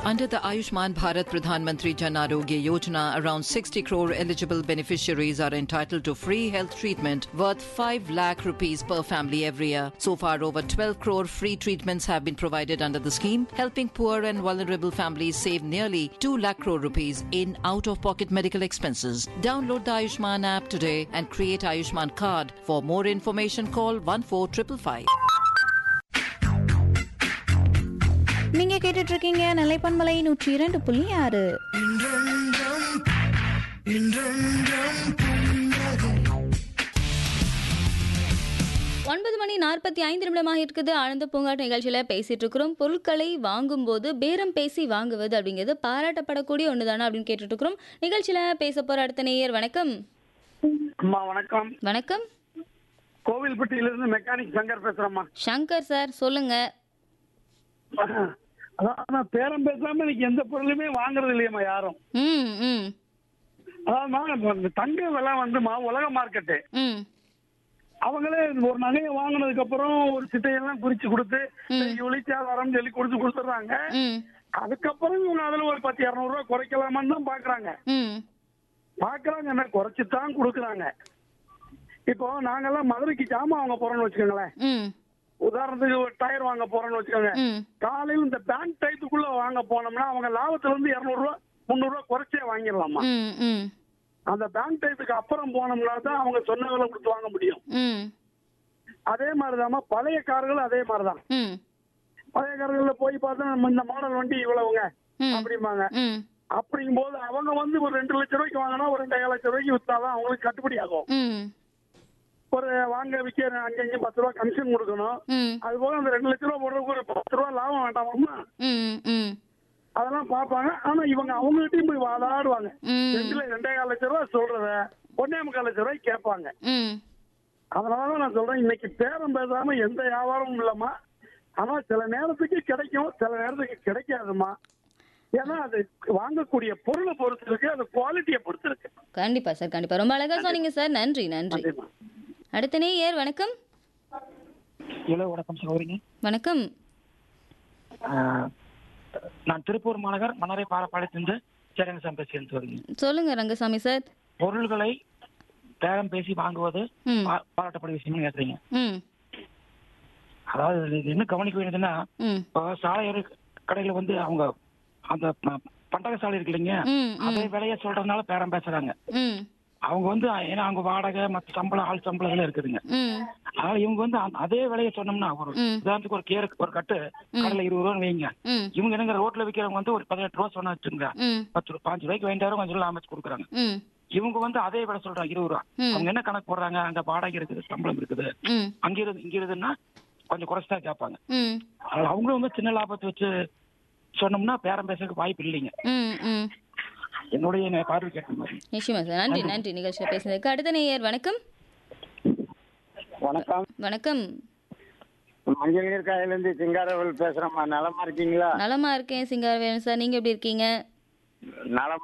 Under the Ayushman Bharat Pradhan Mantri Jan Arogya Yojana, around 60 crore eligible beneficiaries are entitled to free health treatment worth 5 lakh rupees per family every year. So far, over 12 crore free treatments have been provided under the scheme, helping poor and vulnerable families save nearly 2 lakh crore rupees in out-of-pocket medical expenses. Download the Ayushman app today and create Ayushman card. For more information, call 14555. நீங்க கேட்டுட்டு இருக்கீங்க நிலைப்பன்மலை நூற்றி இரண்டு புள்ளி ஆறு ஒன்பது மணி நாற்பத்தி ஐந்து நிமிடமாக இருக்குது ஆனந்த பூங்காட்டு நிகழ்ச்சியில் பேசிட்டு இருக்கிறோம் பொருட்களை வாங்கும்போது பேரம் பேசி வாங்குவது அப்படிங்கிறது பாராட்டப்படக்கூடிய ஒன்று தானே அப்படின்னு கேட்டுட்டு இருக்கிறோம் நிகழ்ச்சியில் பேச போகிற அடுத்த நேயர் வணக்கம் அம்மா வணக்கம் வணக்கம் கோவில்பட்டியிலிருந்து மெக்கானிக் சங்கர் பேசுறேம்மா சங்கர் சார் சொல்லுங்க அதான் நான் பேரம் பேசாம இன்னைக்கு எந்த பொருளுமே வாங்குறது இல்லையம்மா யாரும் ம் ம் அதாவதுமா இப்ப இந்த தங்க விலை வந்துமா உலக மார்க்கெட்டு ம் அவங்களே ஒரு நகையை வாங்கினதுக்கு அப்புறம் ஒரு சிட்டையெல்லாம் குறிச்சு கொடுத்து இவ்வளிச்சா வரம்னு சொல்லி கொடுத்து கொடுத்துட்றாங்க ம் அதுக்கப்புறம் இவங்க அதுல ஒரு பத்து இரநூறு ரூபாய் குறைக்கலாமான்னு தான் பாக்குறாங்க ம் பாக்குறாங்க என்ன குறைச்சு தான் கொடுக்குறாங்க இப்போ நாங்கெல்லாம் மதுரைக்கு ஜாமான் வாங்க போறோம்னு வச்சுக்கோங்களேன் ம் உதாரணத்துக்கு ஒரு டயர் வாங்க போறோம்னு வச்சுக்கோங்க ம் காலையில் இந்த பேங்க் டைத்துக்குள்ள வாங்க போனோம்னா அவங்க லாபத்துல இருந்து இருநூறுவா முந்நூறுவா குறைச்சே வாங்கிடலாமா ம் ம் அந்த பேங்க் டைத்துக்கு அப்புறம் போனோம்னா தான் அவங்க சொன்ன விலை கொடுத்து வாங்க முடியும் ம் அதே மாதிரிதாம்மா பழைய கார்கள் அதே மாதிரிதான் ம் பழைய கார்கள்ல போய் பார்த்தா நம்ம இந்த மாடல் வண்டி இவ்வளவுங்க ம் அப்படிம்பாங்க ம் அப்படிங்கும் போது அவங்க வந்து ஒரு ரெண்டு லட்சம் ரூபாய்க்கு வாங்கினா ஒரு ரெண்டாயிரம் லட்சம் ரூபாய்க்கு வித்தாதான் அவங்களுக்கு கட்டுப்படி ஆகும் ம் ஒரு வாங்க விற்க அஞ்சு அஞ்சு பத்து ரூபா கமிஷன் கொடுக்கணும் ம் அது போக அந்த ரெண்டு லட்ச ரூபா போடுறதுக்கு ஒரு பத்து ரூபா லாபம் வேண்டாமா ம் ம் அதெல்லாம் பார்ப்பாங்க ஆனா இவங்க அவங்ககிட்டயும் போய் வாதாடுவாங்க ம் ரெண்டுல ரெண்டே கால் லட்சம் ரூபாய் சொல்றத ஒன்னே முக்கால் லட்சம் ரூபாய் கேட்பாங்க ம் அதனாலதான் நான் சொல்றேன் இன்னைக்கு பேரம் பேசாம எந்த வியாபாரமும் இல்லம்மா ஆனா சில நேரத்துக்கு கிடைக்கும் சில நேரத்துக்கு கிடைக்காதுமா ஏன்னா அது வாங்கக்கூடிய பொருளை பொறுத்து இருக்கு அது குவாலிட்டியை பொறுத்து இருக்கு கண்டிப்பா சார் கண்டிப்பா ரொம்ப அழகா சொன்னீங்க சார் நன்றி நன்றி அதேதான். அடுத்த நேயர் வணக்கம் ஹலோ வணக்கம் சகோதரிங்க வணக்கம் ஆஹ், நான் திருப்பூர் மாநகர் மன்னரை பாலப்பாளையத்திலிருந்து சேரங்கசாமி பேசுகிறேன் சகோதரிங்க சொல்லுங்க ரங்கசாமி சார் பொருள்களை பேரம் பேசி வாங்குவது ம் பா- பாராட்டப்பட விஷயம்னு கேட்குறீங்க ம் அதாவது இது என்ன கவனிக்க வேண்டியதுன்னா ம் இப்போ சாலையோர கடையில் வந்து அவங்க அந்த ப- பண்டக சாலை இருக்கு இல்லைங்க ம் அதே விலையை சொல்றதுனால பேரம் பேசுறாங்க ம் அவங்க வந்து ஏன்னா அவங்க வாடகை மற்ற சம்பளம் ஆள் சம்பளம் இதெல்லாம் இருக்குதுங்க ம் அதனால இவங்க வந்து அந்த- அதே விலையை சொன்னோம்னா ஒரு ம். உதாரணத்துக்கு ஒரு கேரு ஒரு கட்டு கடையில் இருபது ரூபான்னு வைங்க ம் இவங்க என்னங்க ரோட்ல விற்கிறவங்க வந்து ஒரு பதினெட்டு ரூபா சொன்னா வச்சுங்க ம் பத்து ரூபா பாஞ்சு ரூபாய்க்கு வாங்கிட்டாரு கொஞ்சம் ரூபா அமைச்சு கொடுக்குறாங்க ம் இவங்க வந்து அதே விலை சொல்றாங்க இருபது ரூபா ம். அவங்க என்ன கணக்கு போடுறாங்க அங்க வாடகை இருக்குது சம்பளம் இருக்குது ம் அங்க இருந்து இங்க இருந்துன்னா கொஞ்சம் குறைச்சா கேட்பாங்க ம் அதனால அவங்களும் வந்து சின்ன லாபத்தை வச்சு சொன்னோம்னா பேரம் பேசுறதுக்கு வாய்ப்பு இல்லைங்க ம் ம் என்னுடைய நே- பார்வை கேட்ட மாதிரி நிச்சயமா சார் நன்றி நன்றி நிகழ்ச்சியில் பேசுனதுக்கு அடுத்த நேயர் வணக்கம் வணக்கம் வணக்கம் மஞ்சள் நீர் காயிலிருந்து சிங்காரவல் பேசுறேம்மா நலமா இருக்கீங்களா நலமா இருக்கேன் சிங்காரவேலன் சார் நீங்க எப்படி இருக்கீங்க நலம்